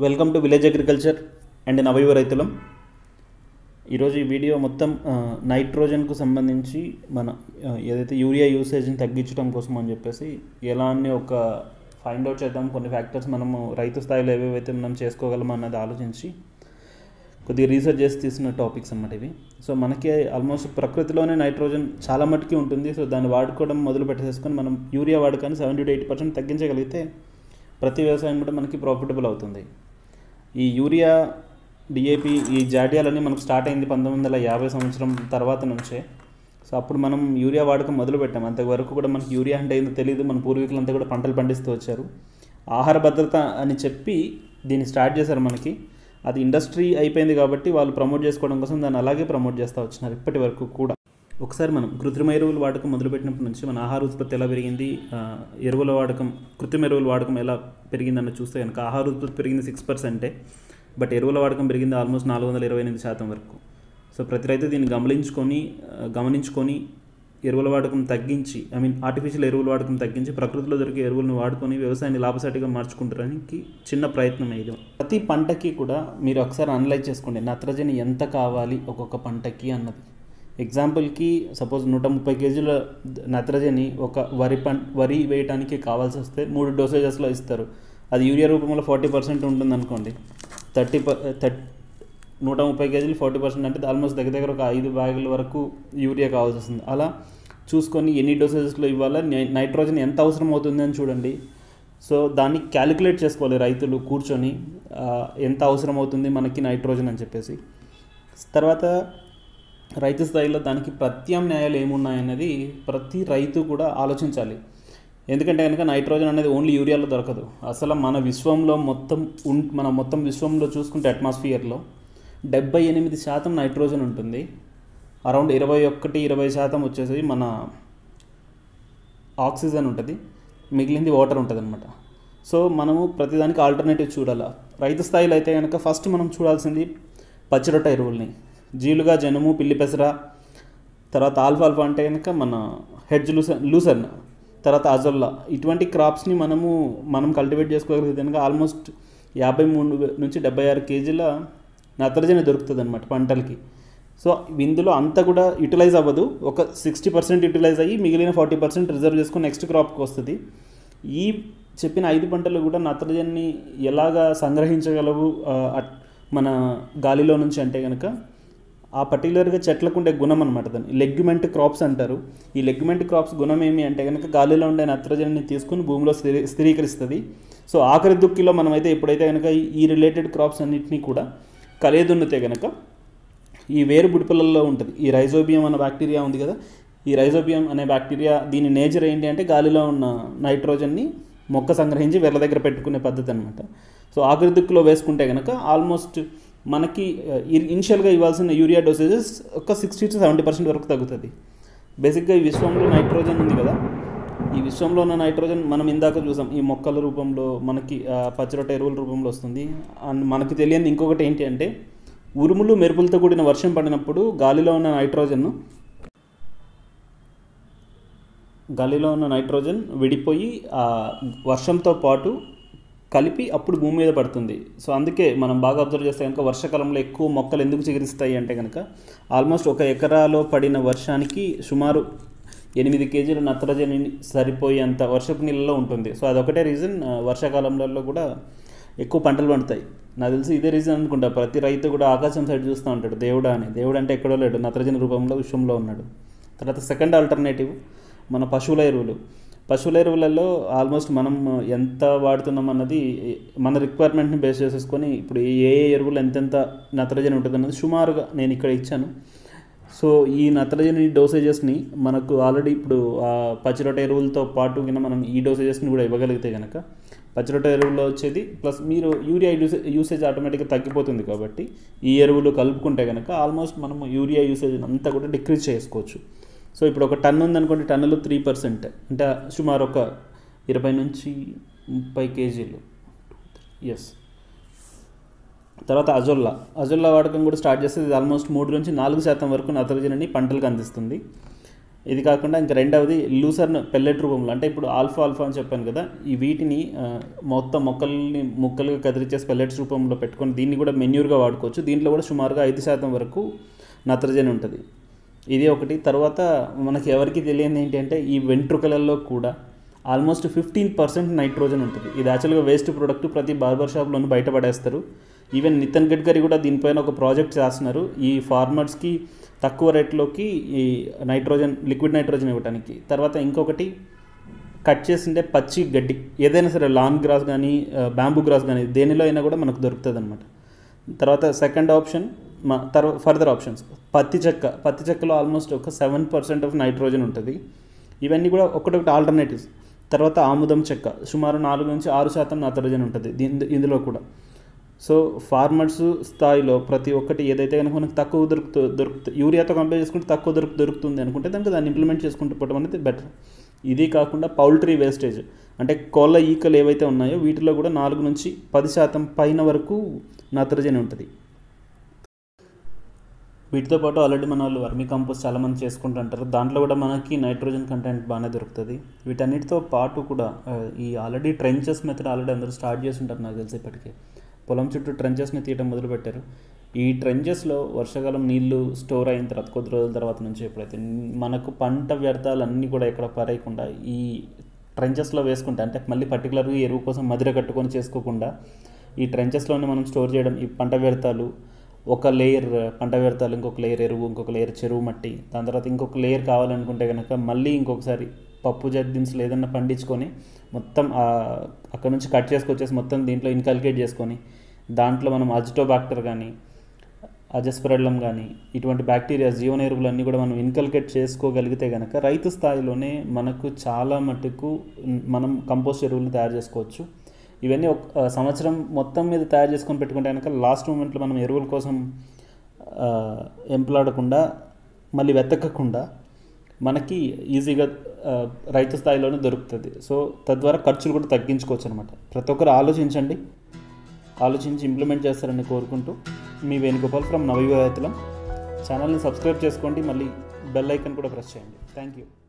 welcome to village agriculture and నవయువ రైతులం ఈరోజు ఈ వీడియో మొత్తం ఆ, నైట్రోజన్కు సంబంధించి మన ఆ, ఏదైతే యూరియా యూసేజ్ని తగ్గించడం కోసం అని చెప్పేసి ఎలా అని ఒక ఫైండ్ అవుట్ చేద్దాం కొన్ని ఫ్యాక్టర్స్ మనము రైతు స్థాయిలో ఏవేవైతే మనం చేసుకోగలం అన్నది ఆలోచించి కొద్దిగా రీసెర్చ్ చేసి తీసిన టాపిక్స్ అన్నమాట ఇవి సో మనకి ఆల్మోస్ట్ ప్రకృతిలోనే నైట్రోజన్ చాలా మట్టుకి ఉంటుంది సో దాన్ని వాడుకోవడం మొదలు పెట్టేసుకొని మనం యూరియా వాడుకొని సెవెంటీ టు ఎయిటీ పర్సెంట్ తగ్గించగలిగితే ప్రతి వ్యవసాయం కూడా మనకి ప్రాఫిటబుల్ అవుతుంది ఈ యూరియా డిఏపి ఈ జాడ్యాలన్నీ మనకు స్టార్ట్ అయింది పంతొమ్మిది వందల యాభై సంవత్సరం తర్వాత నుంచే సో అప్పుడు మనం యూరియా వాడకం మొదలు పెట్టాం అంతవరకు కూడా మనకి యూరియా అంటే ఏందో తెలియదు మన పూర్వీకులంతా కూడా పంటలు పండిస్తూ వచ్చారు ఆహార భద్రత అని చెప్పి దీన్ని స్టార్ట్ చేశారు మనకి అది ఇండస్ట్రీ అయిపోయింది కాబట్టి వాళ్ళు ప్రమోట్ చేసుకోవడం కోసం దాన్ని అలాగే ప్రమోట్ చేస్తూ వచ్చినారు ఇప్పటి వరకు కూడా ఒకసారి మనం కృత్రిమ ఎరువుల వాడకం మొదలుపెట్టినప్పటి నుంచి మన ఆహార ఉత్పత్తి ఎలా పెరిగింది ఆ, ఎరువుల వాడకం కృత్రిమ ఎరువుల వాడకం ఎలా పెరిగిందన్న చూస్తే కనుక ఆహార ఉత్పత్తి పెరిగింది సిక్స్ పర్సెంటే బట్ ఎరువుల వాడకం పెరిగింది ఆల్మోస్ట్ నాలుగు వందల ఇరవై ఎనిమిది శాతం వరకు సో ప్రతి రైతు దీన్ని గమనించుకొని ఆ, గమనించుకొని ఎరువుల వాడకం తగ్గించి ఐ మీన్ ఆర్టిఫిషియల్ ఎరువుల వాడకం తగ్గించి ప్రకృతిలో దొరికే ఎరువులను వాడుకొని వ్యవసాయాన్ని లాభసాటిగా మార్చుకుంటానికి చిన్న ప్రయత్నం ఇది ప్రతి పంటకి కూడా మీరు ఒకసారి అనలైజ్ చేసుకోండి నత్రజని ఎంత కావాలి ఒక్కొక్క పంటకి అన్నది ఎగ్జాంపుల్కి సపోజ్ నూట ముప్పై కేజీల నత్రజని ఒక వరి పం వరి వేయటానికి కావాల్సి వస్తే మూడు డోసేజెస్లో ఇస్తారు అది యూరియా రూపంలో ఫార్టీ పర్సెంట్ ఉంటుంది అనుకోండి థర్టీ పర్ థర్టీ నూట ముప్పై కేజీలు ఫార్టీ పర్సెంట్ అంటే ఆల్మోస్ట్ దగ్గర దగ్గర ఒక ఐదు బ్యాగుల వరకు యూరియా కావాల్సి వస్తుంది అలా చూసుకొని ఎన్ని డోసేజెస్లో ఇవ్వాలా నై- నైట్రోజన్ ఎంత అవసరం అవుతుంది అని చూడండి సో దాన్ని క్యాలిక్యులేట్ చేసుకోవాలి రైతులు కూర్చొని ఆ, ఎంత అవసరం అవుతుంది మనకి నైట్రోజన్ అని చెప్పేసి తర్వాత రైతు స్థాయిలో దానికి ప్రత్యామ్నాయాలు ఏమున్నాయన్నది ప్రతి రైతు కూడా ఆలోచించాలి ఎందుకంటే కనుక నైట్రోజన్ అనేది ఓన్లీ యూరియాలో దొరకదు అసలు మన విశ్వంలో మొత్తం ఉన్ మన మొత్తం విశ్వంలో చూసుకుంటే అట్మాస్ఫియర్లో డెబ్బై ఎనిమిది శాతం నైట్రోజన్ ఉంటుంది అరౌండ్ ఇరవై ఒకటి ఇరవై శాతం వచ్చేసి మన ఆక్సిజన్ ఉంటుంది మిగిలింది వాటర్ ఉంటుంది అనమాట సో మనము ప్రతిదానికి ఆల్టర్నేటివ్ చూడాలా రైతు స్థాయిలో అయితే కనుక ఫస్ట్ మనం చూడాల్సింది పచ్చిరొట్ట ఎరువుల్ని జీలుగా జనుము పిల్లి పెసర తర్వాత ఆల్ఫా ఆల్ఫా అంటే కనుక మన హెడ్జ్ లూసర్ లూసర్న్ తర్వాత అజొల్లా ఇటువంటి క్రాప్స్ని మనము మనం కల్టివేట్ చేసుకోగలిగితే కనుక ఆల్మోస్ట్ యాభై మూడు నుంచి డెబ్బై ఆరు కేజీల నత్రజని దొరుకుతుంది అనమాట పంటలకి సో ఇందులో అంతా కూడా యూటిలైజ్ అవ్వదు ఒక సిక్స్టీ పర్సెంట్ యూటిలైజ్ అయ్యి మిగిలిన ఫార్టీ పర్సెంట్ రిజర్వ్ చేసుకొని నెక్స్ట్ క్రాప్కి వస్తుంది ఈ చెప్పిన ఐదు పంటలు కూడా నత్రజన్ని ఎలాగా సంగ్రహించగలవు ఆ, అట్- మన గాలిలో నుంచి అంటే కనుక ఆ పర్టికులర్గా చెట్లకు ఉండే గుణం అనమాట దాన్ని లెగ్యుమెంట్ క్రాప్స్ అంటారు ఈ లెగ్యుమెంట్ క్రాప్స్ గుణం ఏమి అంటే కనుక గాలిలో ఉండే నత్రజనిని తీసుకుని భూమిలో స్థిరీ స్థిరీకరిస్తుంది సో ఆఖరి దుక్కిలో మనమైతే ఎప్పుడైతే కనుక ఈ- ఈ రిలేటెడ్ క్రాప్స్ అన్నింటినీ కూడా కలియదున్నితే కనుక ఈ వేరు బుడిపలలో ఉంటుంది ఈ రైజోబియం అనే బ్యాక్టీరియా ఉంది కదా ఈ రైజోబియం అనే బ్యాక్టీరియా దీని నేచర్ ఏంటి అంటే గాలిలో ఉన్న నైట్రోజన్ని మొక్క సంగ్రహించి వేర్ల దగ్గర పెట్టుకునే పద్ధతి అనమాట సో ఆఖరి దిక్కులో వేసుకుంటే కనుక ఆల్మోస్ట్ మనకి ఇనిషియల్గా ఇవ్వాల్సిన యూరియా డోసేజెస్ ఒక సిక్స్టీ టు సెవెంటీ పర్సెంట్ వరకు తగ్గుతుంది బేసిక్గా ఈ విశ్వంలో నైట్రోజన్ ఉంది కదా ఈ విశ్వంలో ఉన్న నైట్రోజన్ మనం ఇందాక చూసాం ఈ మొక్కల రూపంలో మనకి ఆ, పచ్చిరొట్ట ఎరువుల రూపంలో వస్తుంది అండ్ మనకి తెలియని ఇంకొకటి ఏంటి అంటే ఉరుములు మెరుపులతో కూడిన వర్షం పడినప్పుడు గాలిలో ఉన్న నైట్రోజన్ గాలిలో ఉన్న నైట్రోజన్ విడిపోయి ఆ వర్షంతో పాటు కలిపి అప్పుడు భూమి మీద పడుతుంది సో అందుకే మనం బాగా అబ్జర్వ్ చేస్తే కనుక వర్షాకాలంలో ఎక్కువ మొక్కలు ఎందుకు చిగురిస్తాయి అంటే కనుక ఆల్మోస్ట్ ఒక ఎకరాలో పడిన వర్షానికి సుమారు ఎనిమిది కేజీల నత్రజని సరిపోయేంత వర్షపు నీళ్ళలో ఉంటుంది సో అదొకటే రీజన్ వర్షాకాలంలో కూడా ఎక్కువ పంటలు పండుతాయి నాకు తెలిసి ఇదే రీజన్ అనుకుంటా ప్రతి రైతు కూడా ఆకాశం సైడ్ చూస్తూ ఉంటాడు దేవుడా అని దేవుడు అంటే ఎక్కడో లేడు నత్రజని రూపంలో విశ్వంలో ఉన్నాడు తర్వాత సెకండ్ ఆల్టర్నేటివ్ మన పశువుల ఎరువులు పశువుల ఎరువులలో ఆల్మోస్ట్ మనం ఎంత వాడుతున్నాం అన్నది మన రిక్వైర్మెంట్ని బేస్ చేసేసుకొని ఇప్పుడు ఏ ఏ ఎరువులు ఎంతెంత నత్రజని ఉంటుంది అన్నది సుమారుగా నేను ఇక్కడ ఇచ్చాను సో ఈ నత్రజని డోసేజెస్ని మనకు ఆల్రెడీ ఇప్పుడు ఆ పచ్చిరొట్ట ఎరువులతో పాటు కింద మనం ఈ డోసేజెస్ని కూడా ఇవ్వగలిగితే కనుక పచ్చిరొట్ట ఎరువుల్లో వచ్చేది ప్లస్ మీరు యూరియా యూసే యూసేజ్ ఆటోమేటిక్గా తగ్గిపోతుంది కాబట్టి ఈ ఎరువులు కలుపుకుంటే కనుక ఆల్మోస్ట్ మనము యూరియా యూసేజ్ అంతా కూడా డిక్రీజ్ చేసుకోవచ్చు సో ఇప్పుడు ఒక టన్ ఉందనుకోండి టన్నులో త్రీ పర్సెంట్ అంటే సుమారు ఒక ఇరవై నుంచి ముప్పై కేజీలు ఎస్ తర్వాత అజొల్లా అజొల్లా వాడకం కూడా స్టార్ట్ చేస్తే ఇది ఆల్మోస్ట్ మూడు నుంచి నాలుగు శాతం వరకు నత్రజనిని పంటలకు అందిస్తుంది ఇది కాకుండా ఇంకా రెండవది లూసర్న్ పెల్లెట్ రూపంలో అంటే ఇప్పుడు ఆల్ఫా ఆల్ఫా అని చెప్పాను కదా ఈ వీటిని ఆ, మొత్తం మొక్కల్ని ముక్కలుగా కదిలిచేసి పెల్లెట్స్ రూపంలో పెట్టుకొని దీన్ని కూడా మెన్యూర్గా వాడుకోవచ్చు దీంట్లో కూడా సుమారుగా ఐదు శాతం వరకు నత్రజని ఉంటుంది ఇది ఒకటి తర్వాత మనకి ఎవరికి తెలియదు ఏంటంటే ఈ వెంట్రుకలలో కూడా ఆల్మోస్ట్ ఫిఫ్టీన్ పర్సెంట్ నైట్రోజన్ ఉంటుంది ఇది యాక్చువల్గా వేస్ట్ ప్రోడక్ట్ ప్రతి బార్బర్ షాప్లోనూ బయటపడేస్తారు ఈవెన్ నితిన్ గడ్కరీ కూడా దీనిపైన ఒక ప్రాజెక్ట్ చేస్తున్నారు ఈ ఫార్మర్స్కి తక్కువ రేట్లోకి ఈ నైట్రోజన్ లిక్విడ్ నైట్రోజన్ ఇవ్వడానికి తర్వాత ఇంకొకటి కట్ చేసిండే పచ్చి గడ్డి ఏదైనా సరే లాన్ గ్రాస్ కానీ బ్యాంబూ గ్రాస్ కానీ దేనిలో అయినా కూడా మనకు దొరుకుతుంది అనమాట తర్వాత సెకండ్ ఆప్షన్ మా తర్వాత ఫర్దర్ ఆప్షన్స్ పత్తి చెక్క పత్తి చెక్కలో ఆల్మోస్ట్ ఒక సెవెన్ పర్సెంట్ ఆఫ్ నైట్రోజన్ ఉంటుంది ఇవన్నీ కూడా ఒకటొకటి ఆల్టర్నేటివ్స్ తర్వాత ఆముదం చెక్క సుమారు నాలుగు నుంచి ఆరు శాతం నత్రజని ఉంటుంది దీని ఇందులో కూడా సో ఫార్మర్స్ స్థాయిలో ప్రతి ఒక్కటి ఏదైతే కనుక మనకు తక్కువ దొరుకుతూ దొరుకుతుంది యూరియాతో కంపేర్ చేసుకుంటే తక్కువ దొరుకు దొరుకుతుంది అనుకుంటే దానికి దాన్ని ఇంప్లిమెంట్ చేసుకుంటూ పోవడం అనేది బెటర్ ఇది కాకుండా పౌల్ట్రీ వేస్టేజ్ అంటే కోళ్ళ ఈకలు ఏవైతే ఉన్నాయో వీటిలో కూడా నాలుగు నుంచి పది శాతం పైన వరకు నత్రజని ఉంటుంది వీటితో పాటు ఆల్రెడీ మన వాళ్ళు వర్మీ కంపోస్ట్ చాలామంది చేసుకుంటుంటారు దాంట్లో కూడా మనకి నైట్రోజన్ కంటెంట్ బాగానే దొరుకుతుంది వీటన్నిటితో పాటు కూడా ఆ, ఈ ఆల్రెడీ ట్రెంచెస్ మెథడ్ ఆల్రెడీ అందరూ స్టార్ట్ చేసి ఉంటారు నాకు తెలిసి ఇప్పటికే పొలం చుట్టూ ట్రెంచెస్ని తీయడం మొదలుపెట్టారు ఈ ట్రెంచెస్లో వర్షాకాలం నీళ్లు స్టోర్ అయిన తర్వాత కొద్ది రోజుల తర్వాత నుంచి ఎప్పుడైతే మనకు పంట వ్యర్థాలు అన్నీ కూడా ఎక్కడ పారేయకుండా ఈ ట్రెంచెస్లో వేసుకుంటే అంటే మళ్ళీ పర్టికులర్గా ఎరువు కోసం మదిర కట్టుకొని చేసుకోకుండా ఈ ట్రెంచెస్లోనే మనం స్టోర్ చేయడం ఈ పంట వ్యర్థాలు ఒక లేయర్ పంట వ్యర్థాలు ఇంకొక లేయర్ ఎరువు ఇంకొక లేయర్ చెరువు మట్టి దాని తర్వాత ఇంకొక లేయర్ కావాలనుకుంటే కనుక మళ్ళీ ఇంకొకసారి పప్పు దినుసులు ఏదన్నా పండించుకొని మొత్తం ఆ- అక్కడ నుంచి కట్ చేసుకొచ్చేసి మొత్తం దీంట్లో ఇన్కల్కేట్ చేసుకొని దాంట్లో మనం అజిటోబాక్టర్ కానీ అజస్పరల్లం కానీ ఇటువంటి బ్యాక్టీరియా జీవన ఎరువులన్నీ కూడా మనం ఇన్కల్కేట్ చేసుకోగలిగితే కనుక రైతు స్థాయిలోనే మనకు చాలా మటుకు మనం కంపోస్ట్ ఎరువులను తయారు చేసుకోవచ్చు ఇవన్నీ ఒక ఆ, సంవత్సరం మొత్తం మీద తయారు చేసుకొని పెట్టుకుంటే కనుక లాస్ట్ మూమెంట్లో మనం ఎరువుల కోసం ఆ, ఎంపలాడకుండా మళ్ళీ వెతకకుండా మనకి ఈజీగా ఆ, రైతు స్థాయిలోనే దొరుకుతుంది సో తద్వారా ఖర్చులు కూడా తగ్గించుకోవచ్చు అనమాట ప్రతి ఒక్కరు ఆలోచించండి ఆలోచించి ఇంప్లిమెంట్ చేస్తారని కోరుకుంటూ మీ వేణుగోపాల్ ఫ్రమ్ నవయువ రైతులం ఛానల్ని సబ్స్క్రైబ్ చేసుకోండి మళ్ళీ బెల్ ఐకన్ కూడా ప్రెస్ చేయండి థ్యాంక్ యూ